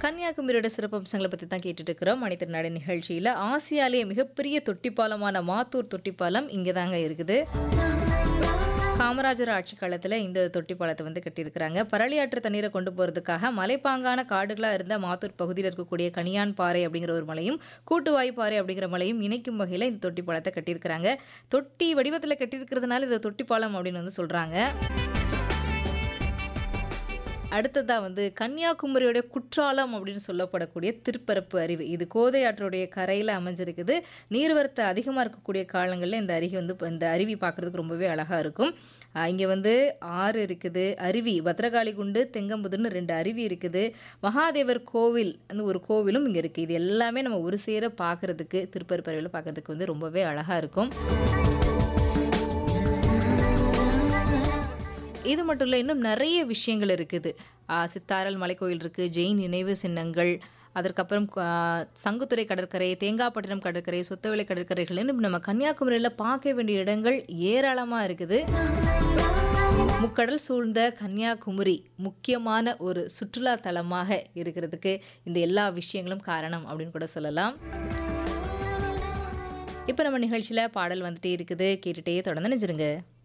கன்னியாகுமரியோட சிறப்பம்சங்களை பற்றி தான் கேட்டுட்டு இருக்கிறோம் மணித்திருநாடு நிகழ்ச்சியில் ஆசியாலேயே மிகப்பெரிய தொட்டிப்பாலமான மாத்தூர் தொட்டிப்பாலம் இங்கே தாங்க இருக்குது காமராஜர் ஆட்சி காலத்தில் இந்த தொட்டி பாலத்தை வந்து கட்டியிருக்கிறாங்க பரளியாற்று தண்ணீரை கொண்டு போகிறதுக்காக மலைப்பாங்கான காடுகளாக இருந்த மாத்தூர் பகுதியில் இருக்கக்கூடிய கனியான் பாறை அப்படிங்கிற ஒரு மலையும் கூட்டுவாய் பாறை அப்படிங்கிற மலையும் இணைக்கும் வகையில் இந்த தொட்டி பாலத்தை கட்டியிருக்கிறாங்க தொட்டி வடிவத்தில் கட்டியிருக்கிறதுனால இதை தொட்டி பாலம் அப்படின்னு வந்து சொல்கிறாங்க அடுத்ததாக வந்து கன்னியாகுமரியோட குற்றாலம் அப்படின்னு சொல்லப்படக்கூடிய திருப்பரப்பு அருவி இது கோதை ஆற்றோடைய கரையில் அமைஞ்சிருக்குது நீர்வரத்து அதிகமாக இருக்கக்கூடிய காலங்களில் இந்த அருகி வந்து இந்த அருவி பார்க்குறதுக்கு ரொம்பவே அழகாக இருக்கும் இங்கே வந்து ஆறு இருக்குது அருவி பத்ரகாளி குண்டு தெங்கம்புதுன்னு ரெண்டு அருவி இருக்குது மகாதேவர் கோவில் அந்த ஒரு கோவிலும் இங்கே இருக்குது இது எல்லாமே நம்ம ஒரு சேர பார்க்குறதுக்கு திருப்பரப்பு அருவியில் பார்க்குறதுக்கு வந்து ரொம்பவே அழகாக இருக்கும் இது மட்டும் இல்லை இன்னும் நிறைய விஷயங்கள் இருக்குது சித்தாரல் மலைக்கோயில் இருக்குது ஜெயின் நினைவு சின்னங்கள் அதற்கப்புறம் சங்குத்துறை கடற்கரை தேங்காப்பட்டினம் கடற்கரை சொத்தவெளி கடற்கரைகள் இன்னும் நம்ம கன்னியாகுமரியில் பார்க்க வேண்டிய இடங்கள் ஏராளமாக இருக்குது முக்கடல் சூழ்ந்த கன்னியாகுமரி முக்கியமான ஒரு சுற்றுலா தலமாக இருக்கிறதுக்கு இந்த எல்லா விஷயங்களும் காரணம் அப்படின்னு கூட சொல்லலாம் இப்போ நம்ம நிகழ்ச்சியில் பாடல் வந்துட்டே இருக்குது கேட்டுகிட்டே தொடர்ந்து நினைச்சிருங்க